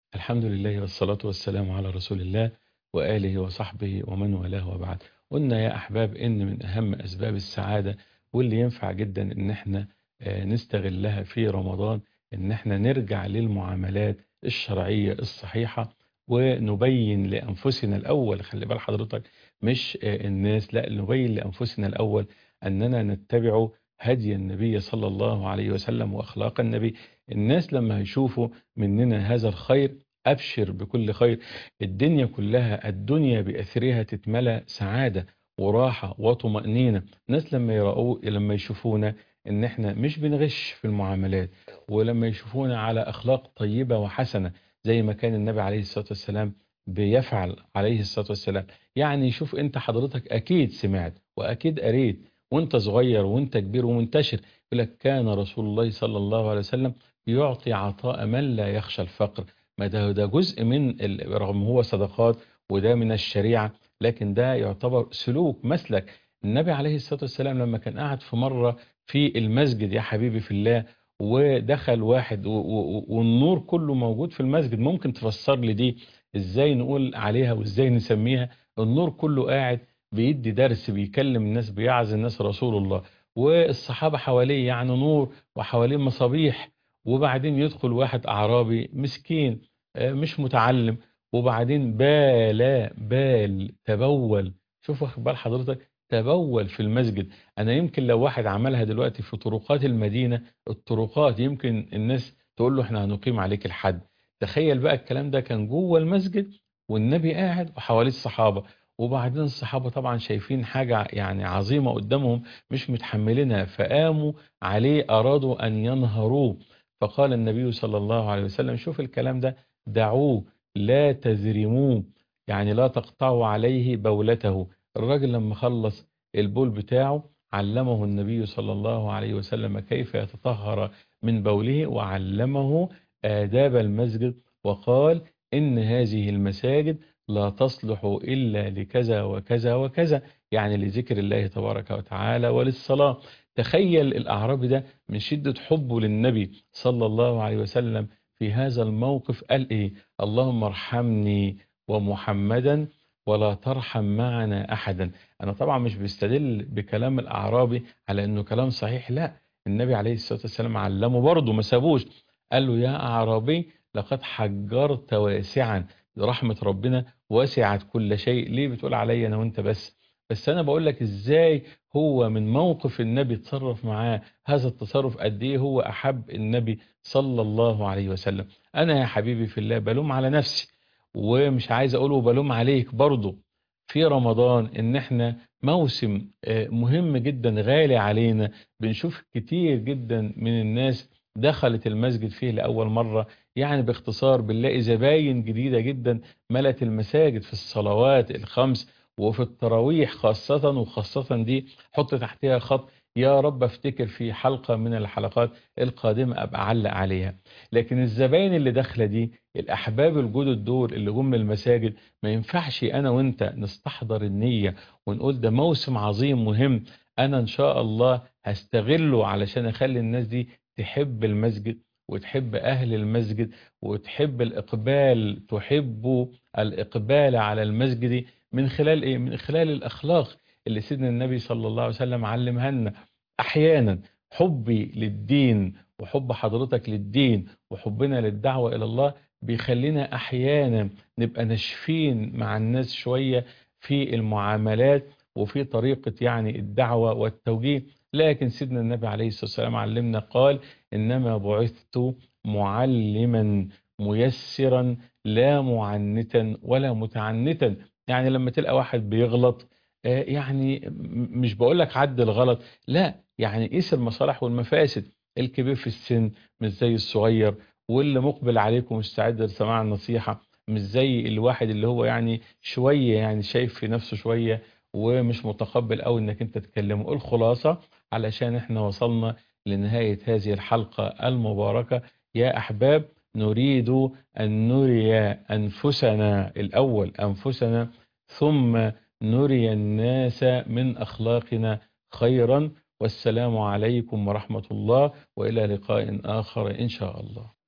الحمد لله والصلاة والسلام على رسول الله وآله وصحبه ومن والاه وبعد قلنا يا أحباب إن من أهم أسباب السعادة واللي ينفع جدا إن احنا آه، نستغلها في رمضان إن احنا نرجع للمعاملات الشرعية الصحيحة ونبين لأنفسنا الأول خلي بال حضرتك مش آه، الناس لا نبين لأنفسنا الأول أننا نتبع هدي النبي صلى الله عليه وسلم وأخلاق النبي الناس لما يشوفوا مننا هذا الخير أبشر بكل خير الدنيا كلها الدنيا بأثرها تتملى سعادة وراحة وطمأنينة الناس لما يرأوا لما يشوفونا ان احنا مش بنغش في المعاملات ولما يشوفونا على اخلاق طيبة وحسنة زي ما كان النبي عليه الصلاة والسلام بيفعل عليه الصلاة والسلام يعني شوف انت حضرتك اكيد سمعت واكيد قريت وانت صغير وانت كبير ومنتشر يقول لك كان رسول الله صلى الله عليه وسلم يعطي عطاء من لا يخشى الفقر ما ده ده جزء من ال- رغم هو صدقات وده من الشريعة لكن ده يعتبر سلوك مسلك النبي عليه الصلاة والسلام لما كان قاعد في مرة في المسجد يا حبيبي في الله ودخل واحد و- و- والنور كله موجود في المسجد ممكن تفسر لي دي ازاي نقول عليها وازاي نسميها النور كله قاعد بيدي درس بيكلم الناس بيعظ الناس رسول الله والصحابة حواليه يعني نور وحواليه مصابيح وبعدين يدخل واحد أعرابي مسكين آه، مش متعلم وبعدين بال بال تبول شوف واخد بال حضرتك تبول في المسجد أنا يمكن لو واحد عملها دلوقتي في طرقات المدينة الطرقات يمكن الناس تقول له احنا هنقيم عليك الحد تخيل بقى الكلام ده كان جوه المسجد والنبي قاعد وحواليه الصحابة وبعدين الصحابة طبعا شايفين حاجة يعني عظيمة قدامهم مش متحملينها فقاموا عليه أرادوا أن ينهروه فقال النبي صلى الله عليه وسلم شوف الكلام ده دعوه لا تذرموه يعني لا تقطعوا عليه بولته الراجل لما خلص البول بتاعه علمه النبي صلى الله عليه وسلم كيف يتطهر من بوله وعلمه آداب المسجد وقال إن هذه المساجد لا تصلح إلا لكذا وكذا وكذا يعني لذكر الله تبارك وتعالى وللصلاة تخيل الأعرابي ده من شدة حبه للنبي صلى الله عليه وسلم في هذا الموقف قال إيه اللهم ارحمني ومحمدا ولا ترحم معنا أحدا أنا طبعا مش بستدل بكلام الأعرابي على أنه كلام صحيح لا النبي عليه الصلاة والسلام علمه برضه ما سابوش قال له يا أعرابي لقد حجرت واسعا رحمة ربنا وسعت كل شيء ليه بتقول عليا أنا وأنت بس بس أنا بقول لك إزاي هو من موقف النبي تصرف معاه هذا التصرف قد إيه هو أحب النبي صلى الله عليه وسلم أنا يا حبيبي في الله بلوم على نفسي ومش عايز أقوله بلوم عليك برضه في رمضان إن إحنا موسم آه، مهم جدا غالي علينا بنشوف كتير جدا من الناس دخلت المسجد فيه لأول مرة يعني باختصار بنلاقي زباين جديدة جدا ملت المساجد في الصلوات الخمس وفي التراويح خاصة وخاصة دي حط تحتها خط يا رب افتكر في حلقة من الحلقات القادمة أبقى أعلق عليها لكن الزباين اللي داخلة دي الأحباب الجدد دول اللي جم المساجد ما ينفعش أنا وأنت نستحضر النية ونقول ده موسم عظيم مهم أنا إن شاء الله هستغله علشان أخلي الناس دي تحب المسجد وتحب أهل المسجد وتحب الإقبال تحب الإقبال على المسجد من خلال إيه؟ من خلال الأخلاق اللي سيدنا النبي صلى الله عليه وسلم علمها لنا أحيانا حبي للدين وحب حضرتك للدين وحبنا للدعوة إلى الله بيخلينا أحيانا نبقى ناشفين مع الناس شوية في المعاملات وفي طريقة يعني الدعوة والتوجيه لكن سيدنا النبي عليه الصلاة والسلام علمنا قال إنما بعثت معلما ميسرا لا معنتا ولا متعنتا يعني لما تلقى واحد بيغلط آه، يعني م- مش بقول لك عد الغلط لا يعني قيس المصالح والمفاسد الكبير في السن مش زي الصغير واللي مقبل عليكم مستعد لسماع النصيحة مش زي الواحد اللي هو يعني شوية يعني شايف في نفسه شوية ومش متقبل قوي انك انت تكلمه الخلاصة علشان احنا وصلنا لنهاية هذه الحلقة المباركة يا أحباب نريد أن نري أنفسنا الأول أنفسنا ثم نري الناس من أخلاقنا خيرا والسلام عليكم ورحمة الله وإلى لقاء آخر إن شاء الله